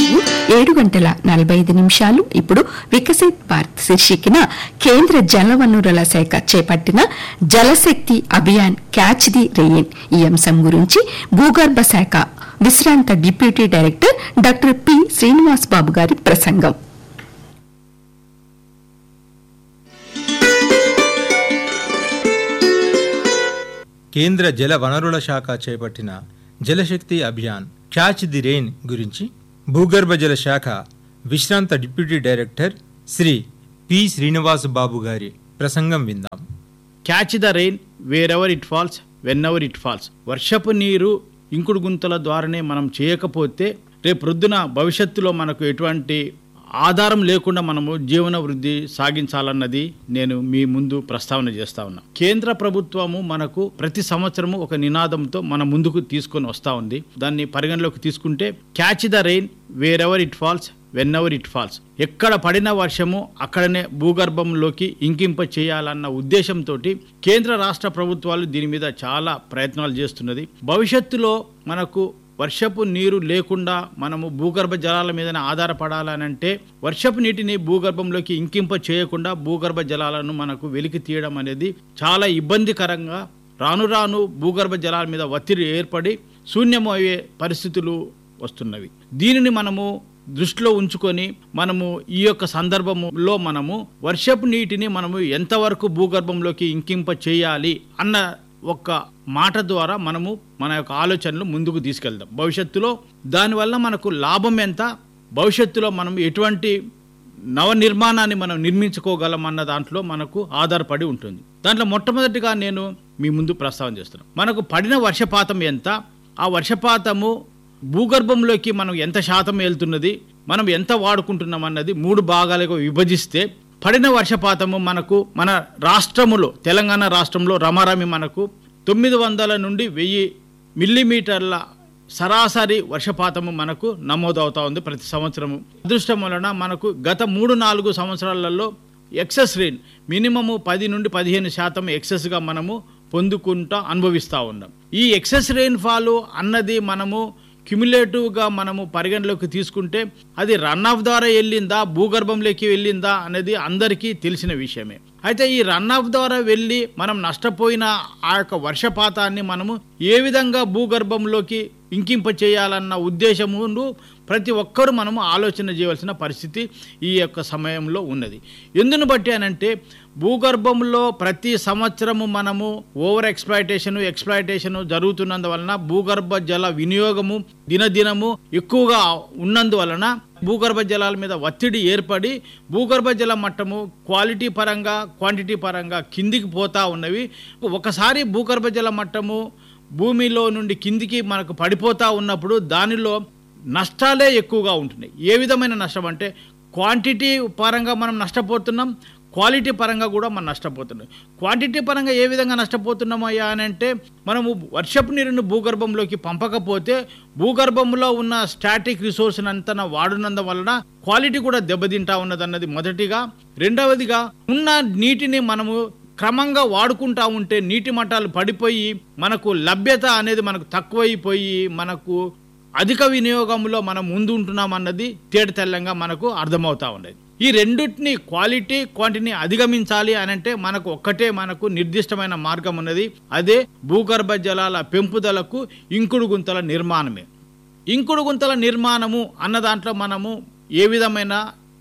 సమయం ఏడు గంటల నలభై ఐదు నిమిషాలు ఇప్పుడు వికసిత్ భారత్ శీర్షికన కేంద్ర జలవనరుల శాఖ చేపట్టిన Jalshakti Abhiyan catch the rain ఈ అంశం గురించి భూగర్భ శాఖ విశ్రాంత deputy director doctor P Srinivas Babu గారి ప్రసంగం కేంద్ర జల వనరుల శాఖ చేపట్టిన Jalshakti Abhiyan catch the rain గురించి భూగర్భ జల శాఖ విశ్రాంత deputy director Shri P Srinivas Babu గారి ప్రసంగం విందాం catch the rain wherever it falls whenever it falls వర్షపు నీరు ఇంకుడు గుంతల ద్వారానే మనం చేయకపోతే రేపు ప్రొద్దున భవిష్యత్తులో మనకు ఎటువంటి ఆధారం లేకుండా మనము జీవన వృద్ధి సాగించాలన్నది నేను మీ ముందు ప్రస్తావన చేస్తా ఉన్నా కేంద్ర ప్రభుత్వము మనకు ప్రతి సంవత్సరము ఒక నినాదంతో మన ముందుకు తీసుకొని వస్తా ఉంది దాన్ని పరిగణలోకి తీసుకుంటే catch the rain wherever it falls whenever it falls ఎక్కడ పడిన వర్షము అక్కడనే భూగర్భంలోకి ఇంకింప చేయాలన్న ఉద్దేశంతో కేంద్ర రాష్ట్ర ప్రభుత్వాలు దీని మీద చాలా ప్రయత్నాలు చేస్తున్నది భవిష్యత్తులో మనకు వర్షపు నీరు లేకుండా మనము భూగర్భ జలాల మీదనే ఆధారపడాలనంటే వర్షపు నీటిని భూగర్భంలోకి ఇంకింప చేయకుండా భూగర్భ జలాలను మనకు వెలికి తీయడం అనేది చాలా ఇబ్బందికరంగా రాను రాను భూగర్భ జలాల మీద ఒత్తిడి ఏర్పడి శూన్యమయ్యే పరిస్థితులు వస్తున్నవి దీనిని మనము దృష్టిలో ఉంచుకొని మనము ఈ యొక్క సందర్భంలో మనము వర్షపు నీటిని మనము ఎంతవరకు భూగర్భంలోకి ఇంకింప చేయాలి అన్న ఒక్క మాట ద్వారా మనము మన యొక్క ఆలోచనలు ముందుకు తీసుకెళ్దాం భవిష్యత్తులో దానివల్ల మనకు లాభం ఎంత భవిష్యత్తులో మనం ఎటువంటి నవ నిర్మాణాన్ని మనం నిర్మించుకోగలం అన్న దాంట్లో మనకు ఆధారపడి ఉంటుంది దాంట్లో మొట్టమొదటిగా నేను మీ ముందు ప్రస్తావన చేస్తున్నాను మనకు పడిన వర్షపాతం ఎంత ఆ వర్షపాతము భూగర్భంలోకి మనం ఎంత శాతం వెళ్తున్నది మనం ఎంత వాడుకుంటున్నాం అన్నది మూడు భాగాలుగా విభజిస్తే పడిన వర్షపాతము మనకు మన రాష్ట్రములో తెలంగాణ రాష్ట్రంలో రమారమి మనకు తొమ్మిది వందల నుండి వెయ్యి మిల్లీమీటర్ల సరాసరి వర్షపాతము మనకు నమోదవుతా ఉంది ప్రతి సంవత్సరము అదృష్టం వలన మనకు గత మూడు నాలుగు సంవత్సరాలలో ఎక్సెస్ రెయిన్ మినిమము పది నుండి పదిహేను శాతం ఎక్సెస్గా మనము పొందుకుంటా అనుభవిస్తూ ఉన్నాం ఈ ఎక్సెస్ రెయిన్ఫాల్ అన్నది మనము క్యుములేటివ్గా మనము పరిగణలోకి తీసుకుంటే అది రన్ ఆఫ్ ద్వారా వెళ్ళిందా భూగర్భంలోకి వెళ్ళిందా అనేది అందరికీ తెలిసిన విషయమే అయితే ఈ రన్ ఆఫ్ ద్వారా వెళ్ళి మనం నష్టపోయిన ఆ యొక్క వర్షపాతాన్ని మనము ఏ విధంగా భూగర్భంలోకి ఇంకింప చేయాలన్న ఉద్దేశమును ప్రతి ఒక్కరూ మనము ఆలోచన చేయవలసిన పరిస్థితి ఈ యొక్క సమయంలో ఉన్నది ఎందును బట్టి అనంటే భూగర్భంలో ప్రతి సంవత్సరము మనము ఓవర్ ఎక్స్ప్లాయిటేషన్ ఎక్స్ప్లాయిటేషన్ జరుగుతున్నందువలన భూగర్భ జల వినియోగము దినదినము ఎక్కువగా ఉన్నందువలన భూగర్భ జలాల మీద ఒత్తిడి ఏర్పడి భూగర్భ జల మట్టము క్వాలిటీ పరంగా క్వాంటిటీ పరంగా కిందికి పోతా ఉన్నవి ఒకసారి భూగర్భ జల మట్టము భూమిలో నుండి కిందికి మనకు పడిపోతా ఉన్నప్పుడు దానిలో నష్టాలే ఎక్కువగా ఉంటున్నాయి ఏ విధమైన నష్టం అంటే క్వాంటిటీ పరంగా మనం నష్టపోతున్నాం క్వాలిటీ పరంగా కూడా మనం నష్టపోతున్నాం క్వాంటిటీ పరంగా ఏ విధంగా నష్టపోతున్నామయ్యా అని అంటే మనము వర్షపు నీరుని భూగర్భంలోకి పంపకపోతే భూగర్భంలో ఉన్న స్టాటిక్ రిసోర్స్ అంతా వాడినందు వలన క్వాలిటీ కూడా దెబ్బతింటా ఉన్నదన్నది మొదటిగా రెండవదిగా ఉన్న నీటిని మనము క్రమంగా వాడుకుంటా ఉంటే నీటి మట్టాలు పడిపోయి మనకు లభ్యత అనేది మనకు తక్కువైపోయి మనకు అధిక వినియోగంలో మనం ముందు ఉంటున్నాం అన్నది తేట తెల్లంగా మనకు అర్థమవుతా ఉండేది ఈ రెండింటిని క్వాలిటీ క్వాంటిటీని అధిగమించాలి అని అంటే మనకు ఒక్కటే మనకు నిర్దిష్టమైన మార్గం ఉన్నది అదే భూగర్భ జలాల పెంపుదలకు ఇంకుడు గుంతల నిర్మాణమే ఇంకుడు గుంతల నిర్మాణము అన్న దాంట్లో మనము ఏ విధమైన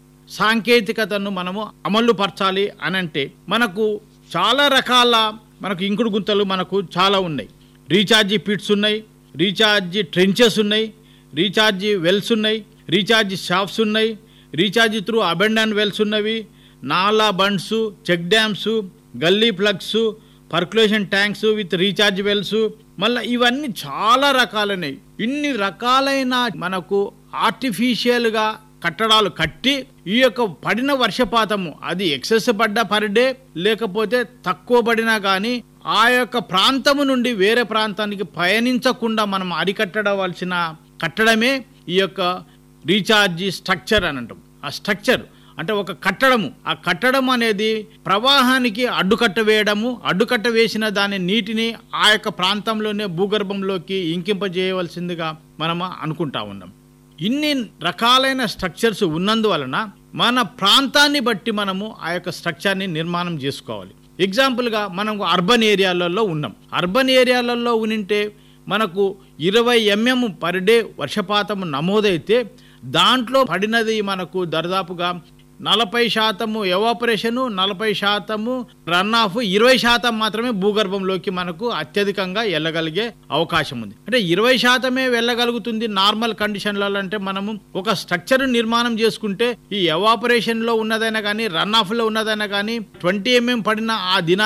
సాంకేతికతను మనము అమలు పరచాలి అని అంటే మనకు చాలా రకాల మనకు ఇంకుడు గుంతలు మనకు చాలా ఉన్నాయి రీఛార్జీ పిట్స్ ఉన్నాయి రీఛార్జీ ట్రెంచెస్ ఉన్నాయి రీఛార్జీ వెల్స్ ఉన్నాయి రీఛార్జీ షాప్స్ ఉన్నాయి రీఛార్జీ త్రూ అబెండన్ వెల్స్ ఉన్నవి nala bunds check dams gully plugs percolation tanks with recharge wells మళ్ళీ ఇవన్నీ చాలా రకాలైనవి ఇన్ని రకాలైన మనకు ఆర్టిఫిషియల్గా కట్టడాలు కట్టి ఈ యొక్క పడిన వర్షపాతము అది ఎక్సెస్ పడ్డ పర్ డే లేకపోతే తక్కువ పడినా కానీ ఆ యొక్క ప్రాంతము నుండి వేరే ప్రాంతానికి పయనించకుండా మనం అరికట్టడవలసిన కట్టడమే ఈ యొక్క రీఛార్జీ స్ట్రక్చర్ అని అంటాం ఆ స్ట్రక్చర్ అంటే ఒక కట్టడము ఆ కట్టడం అనేది ప్రవాహానికి అడ్డుకట్ట వేయడము అడ్డుకట్ట వేసిన దాని నీటిని ఆ యొక్క ప్రాంతంలోనే భూగర్భంలోకి ఇంకింపజేయవలసిందిగా మనం అనుకుంటా ఉన్నాం ఇన్ని రకాలైన స్ట్రక్చర్స్ ఉన్నందువలన మన ప్రాంతాన్ని బట్టి మనము ఆ యొక్క స్ట్రక్చర్ని నిర్మాణం చేసుకోవాలి ఎగ్జాంపుల్గా మనం అర్బన్ ఏరియాలలో ఉన్నాం అర్బన్ ఏరియాలలో ఉనింటే మనకు ఇరవై ఎంఎం పర్ డే వర్షపాతం నమోదైతే దాంట్లో పడినది మనకు దరిదాపుగా నలభై శాతము ఎవాపరేషను నలభై శాతము రన్ ఆఫ్ ఇరవై శాతం మాత్రమే భూగర్భంలోకి మనకు అత్యధికంగా వెళ్ళగలిగే అవకాశం ఉంది అంటే ఇరవై శాతమే వెళ్ళగలుగుతుంది నార్మల్ కండిషన్లలో అంటే మనము ఒక స్ట్రక్చర్ నిర్మాణం చేసుకుంటే ఈ ఎవాపరేషన్ లో ఉన్నదైనా కానీ రన్ ఆఫ్ లో ఉన్నదైనా కానీ ట్వంటీ ఎంఎం పడిన ఆ దినా